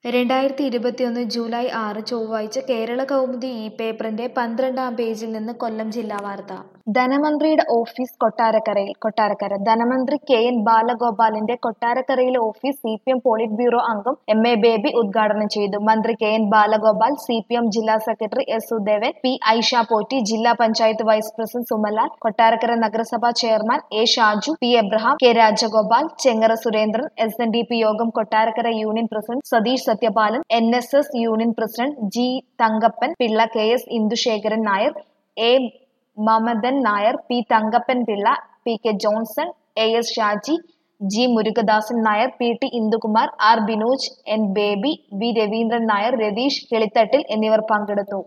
രണ്ടായിരത്തി ഇരുപത്തിയൊന്ന് ജൂലൈ ആറ് ചൊവ്വാഴ്ച കേരള കൗമുദി ഈ പേപ്പറിന്റെ പന്ത്രണ്ടാം പേജിൽ നിന്ന് കൊല്ലം ജില്ലാ വാർത്ത ധനമന്ത്രിയുടെ ഓഫീസ് കൊട്ടാരക്കരയിൽ കൊട്ടാരക്കര ധനമന്ത്രി കെ എൻ ബാലഗോപാലിന്റെ കൊട്ടാരക്കരയിലെ office C P M polit bureau അംഗം എം എ ബേബി ഉദ്ഘാടനം ചെയ്തു മന്ത്രി K N Balagopal C P M ജില്ലാ secretary S Sudevan P Aisha Potti ജില്ലാ പഞ്ചായത്ത് വൈസ് പ്രസിഡന്റ് സുമലാൽ കൊട്ടാരക്കര നഗരസഭാ chairman A Shaju P Abraham K Rajagopal Chengara Surendran S N D P യോഗം Kottarakkara union president Satheesh Sathyapalan N S S union president G Thankappan Pillai K S ഇന്ദുശേഖരൻ Nair A Mamathan Nair P Thankappan Pillai P K Johnson A S Shaji G Murukadasan Nair P T Indukumar R Binoj N Baby V Raveendran Nair Ratheesh Kilithattil എന്നിവർ പങ്കെടുത്തു